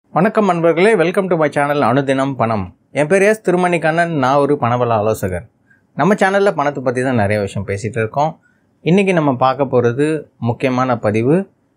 வணக்கம் நண்பர்களே welcome to my channel அனுதினம் பணம் என் பேர் எஸ் திருமணி கண்ணன் நான் ஒரு பணபல ஆலோசகர் நம்ம சேனலில் பணத்தை பற்றி தான் நிறைய விஷயம் பேசிகிட்டு இருக்கோம் இன்றைக்கி நம்ம பார்க்க போகிறது முக்கியமான பதிவு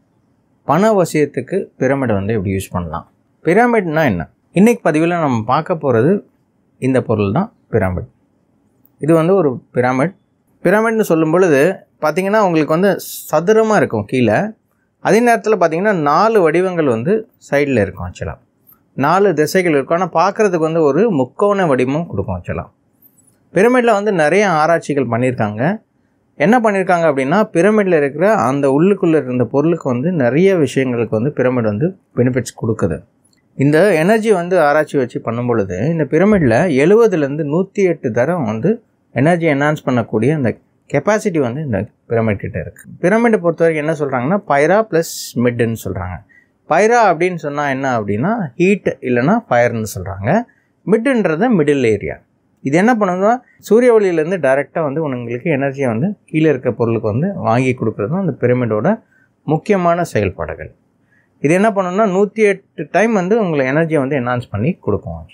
பண வசியத்துக்கு பிரமிட் வந்து எப்படி யூஸ் பண்ணலாம் பிரமிட்னா என்ன இன்றைக்கி பதிவில் நம்ம பார்க்க போகிறது இந்த பொருள் தான் பிரமிட் இது வந்து ஒரு பிரமிட் பிரமிட்னு சொல்லும் பொழுது பார்த்திங்கன்னா உங்களுக்கு வந்து சதுரமாக இருக்கும் கீழே அதே நேரத்தில் பார்த்தீங்கன்னா நாலு வடிவங்கள் வந்து சைடில் இருக்கும் ஆக்சுவலாக நாலு திசைகள் இருக்கும் ஆனால் பார்க்குறதுக்கு வந்து ஒரு முக்கோண வடிவமும் கொடுக்கும் ஆக்சுவலாக பிரமிடில் வந்து நிறைய ஆராய்ச்சிகள் பண்ணியிருக்காங்க என்ன பண்ணியிருக்காங்க அப்படின்னா பிரமிடில் இருக்கிற அந்த உள்ளுக்குள்ளே இருந்த பொருளுக்கு வந்து நிறைய விஷயங்களுக்கு வந்து பிரமிட் வந்து பெனிஃபிட்ஸ் கொடுக்குது இந்த எனர்ஜி வந்து ஆராய்ச்சி வச்சு பண்ணும் பொழுது இந்த பிரமிடில் எழுபதுலேருந்து நூற்றி எட்டு தரம் வந்து எனர்ஜி என்ஹான்ஸ் பண்ணக்கூடிய அந்த கெப்பாசிட்டி வந்து இந்த பிரமிட் கிட்ட இருக்குது பிரமிடை பொறுத்த வரைக்கும் என்ன சொல்கிறாங்கன்னா பைரா ப்ளஸ் மிட்டுன்னு சொல்கிறாங்க பைரா அப்படின்னு சொன்னால் என்ன அப்படின்னா ஹீட் இல்லைன்னா ஃபயர்னு சொல்கிறாங்க மிட்டுன்றது மிடில் ஏரியா இது என்ன பண்ணுதுன்னா சூரிய ஒளியிலேருந்து டைரெக்டாக வந்து உங்களுக்கு எனர்ஜியை வந்து கீழே இருக்க பொருளுக்கு வந்து வாங்கி கொடுக்குறது தான் அந்த பிரமிடோட முக்கியமான செயல்பாடுகள் இது என்ன பண்ணுன்னா நூற்றி எட்டு டைம் வந்து உங்களை எனர்ஜியை வந்து என்ஹான்ஸ் பண்ணி கொடுக்கும்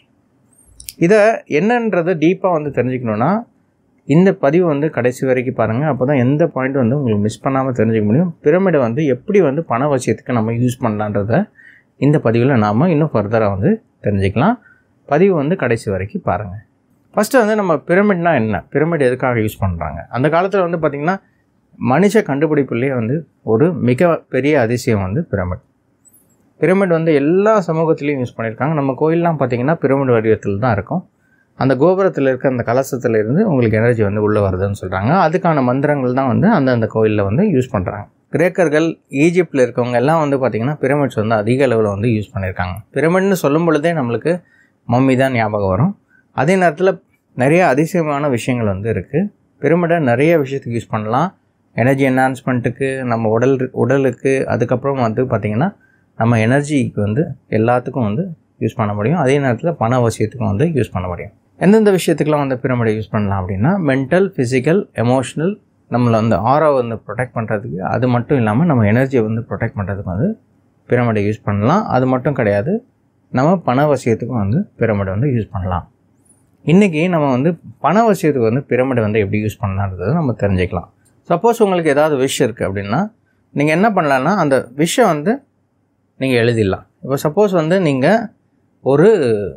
இதை என்னன்றதை டீப்பாக வந்து தெரிஞ்சுக்கணுன்னா இந்த பதிவு வந்து கடைசி வரைக்கும் பாருங்கள் அப்போ தான் எந்த பாயிண்ட் வந்து உங்களுக்கு மிஸ் பண்ணாமல் தெரிஞ்சுக்க முடியும் பிரமிடை வந்து எப்படி வந்து பண வசியத்துக்கு நம்ம யூஸ் பண்ணலான்றத இந்த பதிவில் நாம் இன்னும் ஃபர்தராக வந்து தெரிஞ்சுக்கலாம் பதிவு வந்து கடைசி வரைக்கும் பாருங்கள் ஃபஸ்ட்டு வந்து நம்ம பிரமிட்னா என்ன பிரமிட் எதுக்காக யூஸ் பண்ணுறாங்க அந்த காலத்தில் வந்து பார்த்திங்கன்னா மனுஷ கண்டுபிடிப்புலேயே வந்து ஒரு மிக பெரிய அதிசயம் வந்து பிரமிட் பிரமிட் வந்து எல்லா சமூகத்துலேயும் யூஸ் பண்ணியிருக்காங்க நம்ம கோயிலெலாம் பார்த்திங்கன்னா பிரமிட் வடிவத்தில் தான் இருக்கும் அந்த கோபுரத்தில் இருக்க அந்த கலசத்தில் இருந்து உங்களுக்கு எனர்ஜி வந்து உள்ளே வருதுன்னு சொல்கிறாங்க அதுக்கான மந்திரங்கள் தான் வந்து அந்தந்த கோயிலில் வந்து யூஸ் பண்ணுறாங்க கிரேக்கர்கள் ஈஜிப்டில் இருக்கவங்க எல்லாம் வந்து பார்த்திங்கன்னா பிரமிட்ஸ் வந்து அதிக அளவில் வந்து யூஸ் பண்ணியிருக்காங்க பிரமிட்னு சொல்லும் பொழுதே நம்மளுக்கு மம்மி தான் ஞாபகம் வரும் அதே நேரத்தில் நிறைய அதிசயமான விஷயங்கள் வந்து இருக்குது பிரமிடை நிறைய விஷயத்துக்கு யூஸ் பண்ணலாம் எனர்ஜி என்ஹான்ஸ்மெண்ட்டுக்கு நம்ம உடல் உடலுக்கு அதுக்கப்புறம் வந்து பார்த்திங்கன்னா நம்ம எனர்ஜிக்கு வந்து எல்லாத்துக்கும் வந்து யூஸ் பண்ண முடியும் அதே நேரத்தில் பண அவசியத்துக்கும் வந்து யூஸ் பண்ண முடியும் எந்தெந்த விஷயத்துக்கெலாம் வந்து பிரமிடை யூஸ் பண்ணலாம் அப்படின்னா மென்டல் ஃபிசிக்கல் எமோஷ்னல் நம்மளை வந்து ஆரா வந்து ப்ரொடெக்ட் பண்ணுறதுக்கு அது மட்டும் இல்லாமல் நம்ம எனர்ஜியை வந்து ப்ரொடெக்ட் பண்ணுறதுக்கு வந்து பிரமிடை யூஸ் பண்ணலாம் அது மட்டும் கிடையாது நம்ம பண வசியத்துக்கும் வந்து பிரமிடை வந்து யூஸ் பண்ணலாம் இன்றைக்கி நம்ம வந்து பண வசியத்துக்கு வந்து பிரமிடை வந்து எப்படி யூஸ் பண்ணலான்றதை நம்ம தெரிஞ்சுக்கலாம் சப்போஸ் உங்களுக்கு ஏதாவது விஷ் இருக்குது அப்படின்னா நீங்கள் என்ன பண்ணலான்னா அந்த விஷை வந்து நீங்கள் எழுதிடலாம் இப்போ சப்போஸ் வந்து நீங்கள் ஒரு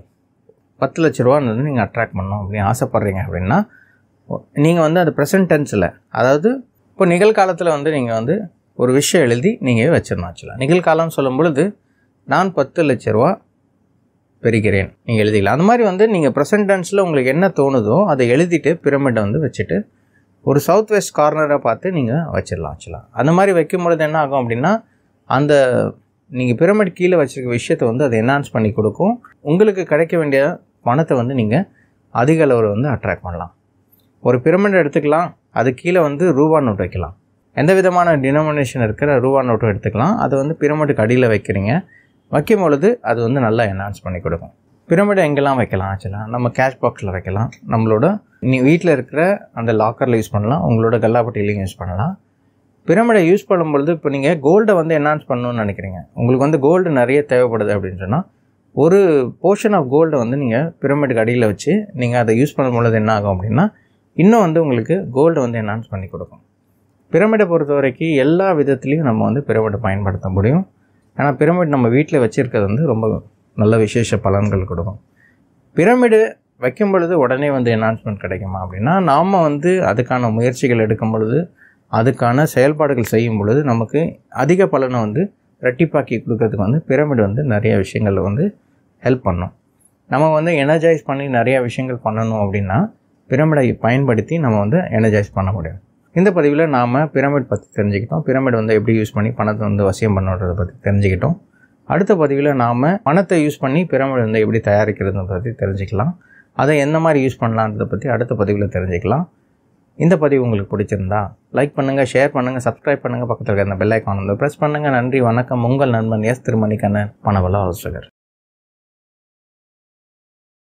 பத்து லட்ச ரூபா வந்து நீங்கள் அட்ராக்ட் பண்ணணும் அப்படின்னு ஆசைப்பட்றீங்க அப்படின்னா நீங்கள் வந்து அது ப்ரெசன்ட் டென்ஸில் அதாவது இப்போ நிகழ்காலத்தில் வந்து நீங்கள் வந்து ஒரு விஷயம் எழுதி நீங்கள் வச்சிடணும் ஆக்சுவலாக நிகழ்காலம்னு சொல்லும் பொழுது நான் பத்து லட்ச ரூபா பெறுகிறேன் நீங்கள் எழுதிக்கலாம் அந்த மாதிரி வந்து நீங்கள் ப்ரெசன்ட் டென்ஸில் உங்களுக்கு என்ன தோணுதோ அதை எழுதிட்டு பிரமிட்டை வந்து வச்சுட்டு ஒரு சவுத் வெஸ்ட் கார்னரை பார்த்து நீங்கள் வச்சிடலாம் ஆக்சுவலாக அந்த மாதிரி வைக்கும் பொழுது என்ன ஆகும் அப்படின்னா அந்த நீங்கள் பிரமிட் கீழே வச்சுருக்க விஷயத்தை வந்து அதை என்ஹான்ஸ் பண்ணி கொடுக்கும் உங்களுக்கு கிடைக்க வேண்டிய பணத்தை வந்து நீங்கள் அதிக அளவில் வந்து அட்ராக்ட் பண்ணலாம் ஒரு பிரமிட் எடுத்துக்கலாம் அது கீழே வந்து ரூபா நோட் வைக்கலாம் எந்த விதமான டினாமினேஷன் இருக்கிற ரூபா நோட்டும் எடுத்துக்கலாம் அதை வந்து பிரமிட்டுக்கு அடியில் வைக்கிறீங்க வைக்கும் பொழுது அது வந்து நல்லா என்ஹான்ஸ் பண்ணி கொடுக்கும் பிரமிடை எங்கெல்லாம் வைக்கலாம் ஆக்சுவலாக நம்ம கேஷ் பாக்ஸில் வைக்கலாம் நம்மளோட நீ வீட்டில் இருக்கிற அந்த லாக்கரில் யூஸ் பண்ணலாம் உங்களோட கல்லாப்பட்டியிலையும் யூஸ் பண்ணலாம் பிரமிடை யூஸ் பண்ணும்பொழுது இப்போ நீங்கள் கோல்டை வந்து என்ஹான்ஸ் பண்ணணும்னு நினைக்கிறீங்க உங்களுக்கு வந்து கோல்டு நிறைய தேவைப்படுது அப்படின்னு சொன்னால் ஒரு போர்ஷன் ஆஃப் கோல்டை வந்து நீங்கள் பிரமிடுக்கு அடியில் வச்சு நீங்கள் அதை யூஸ் பண்ணும்பொழுது என்ன ஆகும் அப்படின்னா இன்னும் வந்து உங்களுக்கு கோல்டை வந்து என்ஹான்ஸ் பண்ணி கொடுக்கும் பிரமிடை பொறுத்த வரைக்கும் எல்லா விதத்துலேயும் நம்ம வந்து பிரமிடை பயன்படுத்த முடியும் ஆனால் பிரமிட் நம்ம வீட்டில் வச்சுருக்கிறது வந்து ரொம்ப நல்ல விசேஷ பலன்கள் கொடுக்கும் பிரமிடு வைக்கும் பொழுது உடனே வந்து என்ஹான்ஸ்மெண்ட் கிடைக்குமா அப்படின்னா நாம் வந்து அதுக்கான முயற்சிகள் எடுக்கும் பொழுது அதுக்கான செயல்பாடுகள் செய்யும் பொழுது நமக்கு அதிக பலனை வந்து ரெட்டிப்பாக்கி கொடுக்கறதுக்கு வந்து பிரமிட் வந்து நிறைய விஷயங்கள் வந்து ஹெல்ப் பண்ணும் நம்ம வந்து எனர்ஜைஸ் பண்ணி நிறைய விஷயங்கள் பண்ணணும் அப்படின்னா பிரமிடை பயன்படுத்தி நம்ம வந்து எனர்ஜைஸ் பண்ண முடியும் இந்த பதிவில் நாம் பிரமிட் பற்றி தெரிஞ்சுக்கிட்டோம் பிரமிட் வந்து எப்படி யூஸ் பண்ணி பணத்தை வந்து வசியம் பண்ணுறதை பற்றி தெரிஞ்சுக்கிட்டோம் அடுத்த பதிவில் நாம் பணத்தை யூஸ் பண்ணி பிரமிட் வந்து எப்படி தயாரிக்கிறதை பற்றி தெரிஞ்சுக்கலாம் அதை எந்த மாதிரி யூஸ் பண்ணலான்றதை பற்றி அடுத்த பதிவில் தெரிஞ்சுக்கலாம் இந்த பதிவு உங்களுக்கு பிடிச்சிருந்தா லைக் பண்ணுங்கள் ஷேர் பண்ணுங்கள் சப்ஸ்கிரைப் பண்ணுங்கள் பக்கத்தில் இருக்க அந்த பெல் ஐக்கான் வந்து ப்ரெஸ் பண்ணுங்கள் நன்றி வணக்கம் உங்கள் நண்பன் எஸ் திருமணிக்கண்ணன் பணவல ஆலோசகர்